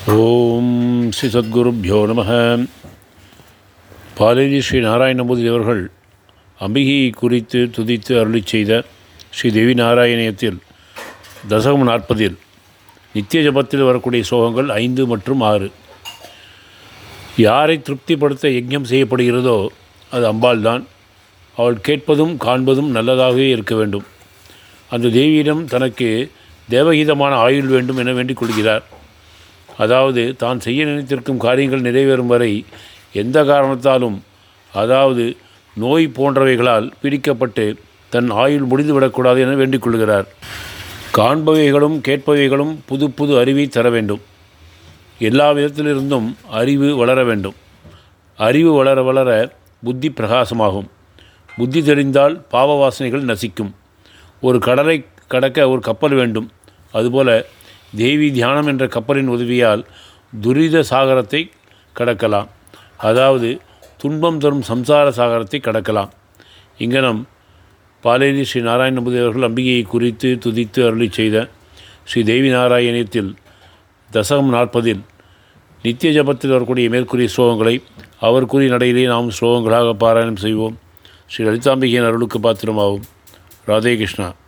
ஓம் ஸ்ரீ சத்குருப்யோ நம பாலேஜி ஸ்ரீ நாராயணபூதி அவர்கள் அம்பிகையை குறித்து துதித்து அருளி செய்த ஸ்ரீ தேவி நாராயணியத்தில் தசகம் நாற்பதில் நித்திய ஜபத்தில் வரக்கூடிய ஸ்லோகங்கள் ஐந்து மற்றும் ஆறு யாரை திருப்திப்படுத்த யஜ்ஞம் செய்யப்படுகிறதோ அது அம்பாள்தான் அவள் கேட்பதும் காண்பதும் நல்லதாகவே இருக்க வேண்டும் அந்த தேவியிடம் தனக்கு தேவகீதமான ஆயுள் வேண்டும் என வேண்டிக் கொள்கிறார் அதாவது தான் செய்ய நினைத்திருக்கும் காரியங்கள் நிறைவேறும் வரை எந்த காரணத்தாலும் அதாவது நோய் போன்றவைகளால் பிடிக்கப்பட்டு தன் ஆயுள் முடிந்துவிடக்கூடாது என வேண்டிக் கொள்கிறார் காண்பவைகளும் கேட்பவைகளும் புது புது அறிவை தர வேண்டும் எல்லா விதத்திலிருந்தும் அறிவு வளர வேண்டும் அறிவு வளர வளர புத்தி பிரகாசமாகும் புத்தி தெரிந்தால் பாவ வாசனைகள் நசிக்கும் ஒரு கடலை கடக்க ஒரு கப்பல் வேண்டும் அதுபோல தேவி தியானம் என்ற கப்பலின் உதவியால் துரித சாகரத்தை கடக்கலாம் அதாவது துன்பம் தரும் சம்சார சாகரத்தை கடக்கலாம் இங்கனம் பாலேரி ஸ்ரீ நாராயண நம்பூதி அவர்கள் அம்பிகையை குறித்து துதித்து அருளி செய்த ஸ்ரீ தேவி நாராயணியத்தில் தசகம் நாற்பதில் நித்திய ஜபத்தில் வரக்கூடிய மேற்கூறிய ஸ்லோகங்களை அவர் கூறிய நடையிலே நாம் ஸ்லோகங்களாக பாராயணம் செய்வோம் ஸ்ரீ லலிதாம்பிகையின் அருளுக்கு பாத்திரமாகும் ராதே கிருஷ்ணா